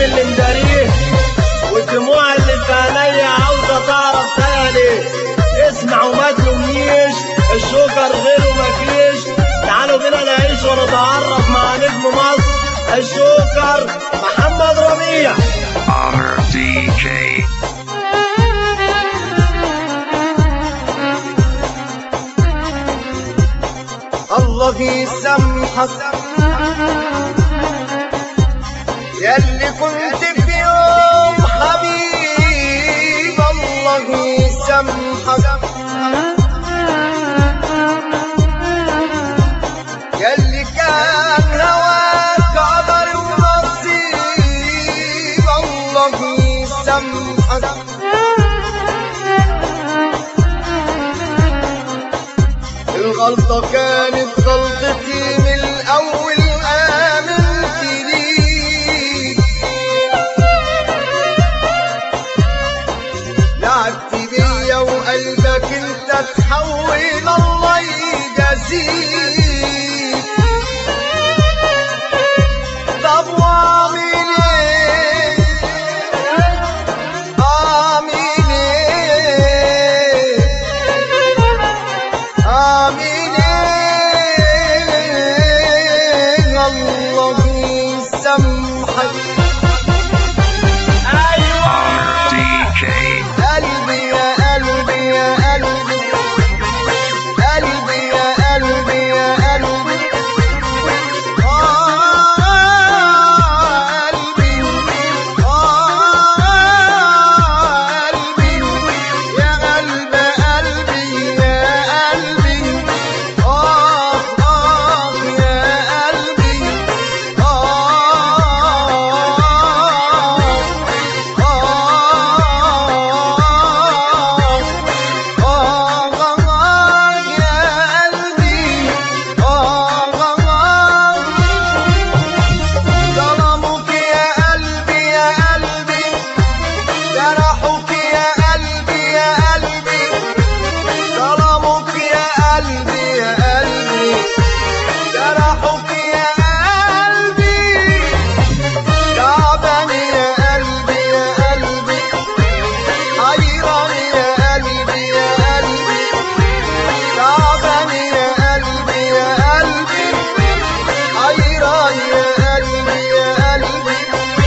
اللي مداريه والدموع اللي في عينيا عاوزة تعرف سنة ليه اسمع وما تلومنيش الشوكر غيره مفيش تعالوا بينا نعيش ونتعرف مع نجم مصر الشوكر محمد ربيع Honor DJ. الله يسامحك ياللي كنت في يوم حبيب الله يسامحك ياللي كان هواك قدر ونصيب الله يسامحك الغلطة كانت غلطتي من الأول آمنت ليك لعبت بيا وقلبك انت تحول الله يجازيك طب واعمل ايه اعمل ايه آمين الله يسامحك Honor DJ. قلبي يا قلبي يا قلبي قلبي يا قلبي يا قلبي آه قلبي آه قلبي يا قلب قلبي يا قلبي آه آه يا قلبي آه جرحك يا قلبي تعبان يا قلبي يا قلبي حيران يا قلبي يا قلبي تعبان يا قلبي يا قلبي حيران يا قلبي يا قلبي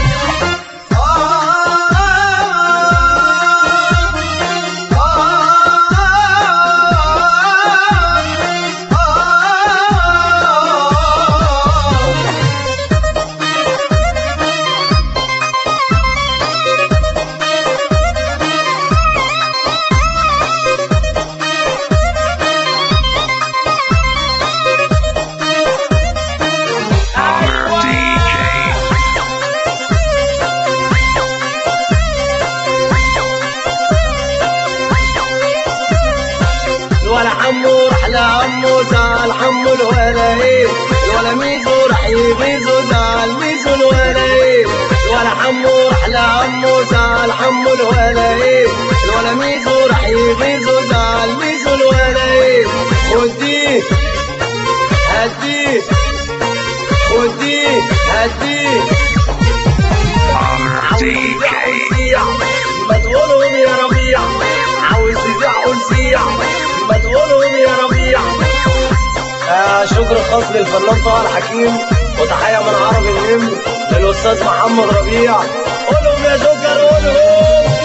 Honor DJ. الولا حمو راح لعمو زعل حمو الولا ايه الولا ميزو راح يغيظو زعل ميزو الولا ايه الولا حمو راح لعمو زعل حمو الولا ايه الولا ميزو راح يغيظو زعل ميزو الولا ايه خديه هديه خديه هديه Honor DJ. ربيع ما تقولهم يا ربيع عاوز تبيع قول سيع ما تقولهم يا ربيع آه شكر خاص للفنان طه الحكيم وتحية من عرب الهم للأستاذ محمد ربيع قولهم يا شكر قولهم